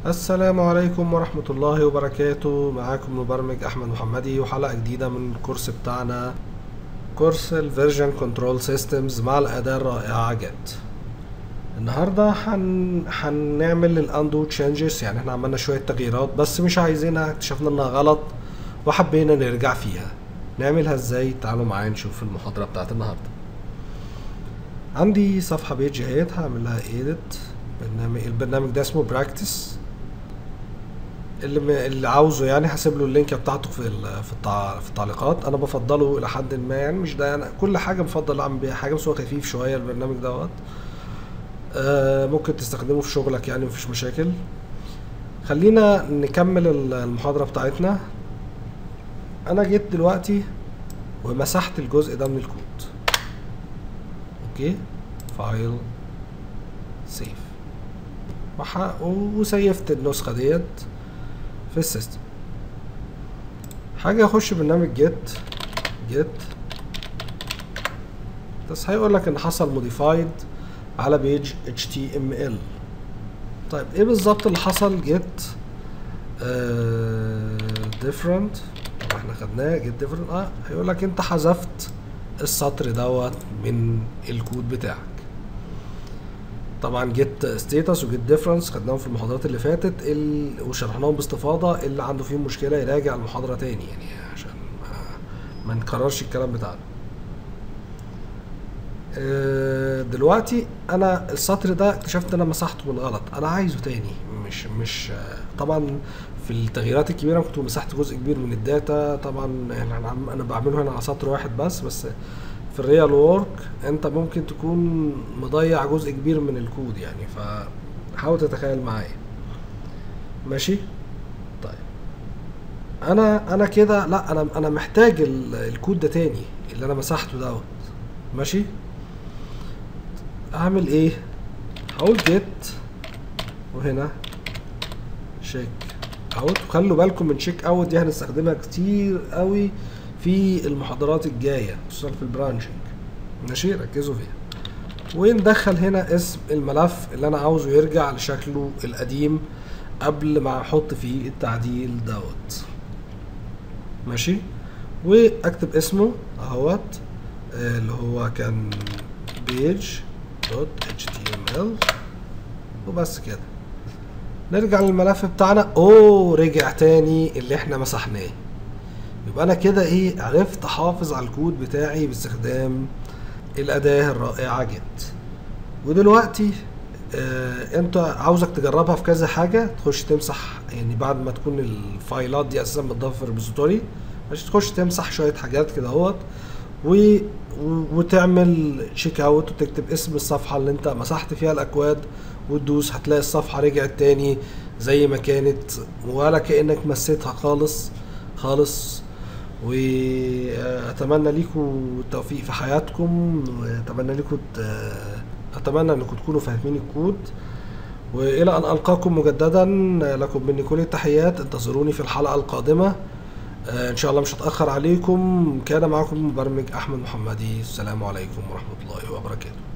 السلام عليكم ورحمة الله وبركاته معاكم مبرمج أحمد محمدي وحلقة جديدة من الكورس بتاعنا كورس الفيرجن كنترول سيستمز مع الأداة الرائعة جت النهاردة هن... هنعمل الاندو تشينجز يعني احنا عملنا شوية تغييرات بس مش عايزينها اكتشفنا انها غلط وحبينا نرجع فيها نعملها ازاي تعالوا معايا نشوف المحاضرة بتاعت النهاردة عندي صفحة بيج اهيت هعمل لها ايديت برنامج البرنامج ده اسمه براكتس اللي م... اللي عاوزه يعني هسيب له اللينك بتاعته في ال... في, التع... في التعليقات انا بفضله الى حد ما يعني مش ده يعني كل حاجه بفضل اعمل بيها حاجه بس هو خفيف شويه البرنامج دوت آه ممكن تستخدمه في شغلك يعني مفيش مشاكل خلينا نكمل المحاضره بتاعتنا انا جيت دلوقتي ومسحت الجزء ده من الكود اوكي فايل سيف وسيفت النسخه ديت في السيستم حاجه اخش برنامج جيت جيت بس هيقول لك ان حصل موديفايد على بيج HTML طيب ايه بالظبط اللي حصل جيت ديفرنت طب احنا خدناه جيت ديفرنت اه هيقول لك انت حذفت السطر دوت من الكود بتاعك طبعا جيت ستيتس وجيت ديفرنس خدناهم في المحاضرات اللي فاتت ال... وشرحناهم باستفاضه اللي عنده فيهم مشكله يراجع المحاضره تاني يعني عشان ما, ما نكررش الكلام بتاعنا دلوقتي انا السطر ده اكتشفت ان انا مسحته بالغلط انا عايزه تاني مش مش طبعا في التغييرات الكبيره كنت مسحت جزء كبير من الداتا طبعا يعني انا بعمله هنا على سطر واحد بس بس في الريال وورك انت ممكن تكون مضيع جزء كبير من الكود يعني فحاول تتخيل معايا ماشي طيب انا انا كده لا انا انا محتاج الكود ده تاني اللي انا مسحته دوت ماشي اعمل ايه هقول جيت وهنا شيك اوت وخلوا بالكم من شيك اوت دي هنستخدمها كتير قوي في المحاضرات الجايه خصوصا في البرانشنج ماشي ركزوا فيها وندخل هنا اسم الملف اللي انا عاوزه يرجع لشكله القديم قبل ما احط فيه التعديل دوت ماشي واكتب اسمه اهوت اللي هو كان page دوت html وبس كده نرجع للملف بتاعنا اوه رجع تاني اللي احنا مسحناه يبقى انا كده ايه عرفت احافظ على الكود بتاعي باستخدام الاداة الرائعة جت ودلوقتي آه انت عاوزك تجربها في كذا حاجة تخش تمسح يعني بعد ما تكون الفايلات دي اساسا متضافة في الريبوزيتوري ماشي تخش تمسح شوية حاجات كده اهوت و... وتعمل تشيك اوت وتكتب اسم الصفحة اللي انت مسحت فيها الاكواد وتدوس هتلاقي الصفحة رجعت تاني زي ما كانت ولا كأنك مسيتها خالص خالص واتمنى لكم التوفيق في حياتكم واتمنى لكم اتمنى انكم تكونوا فاهمين الكود والى ان القاكم مجددا لكم مني كل التحيات انتظروني في الحلقة القادمة ان شاء الله مش هتاخر عليكم كان معكم مبرمج احمد محمدي السلام عليكم ورحمه الله وبركاته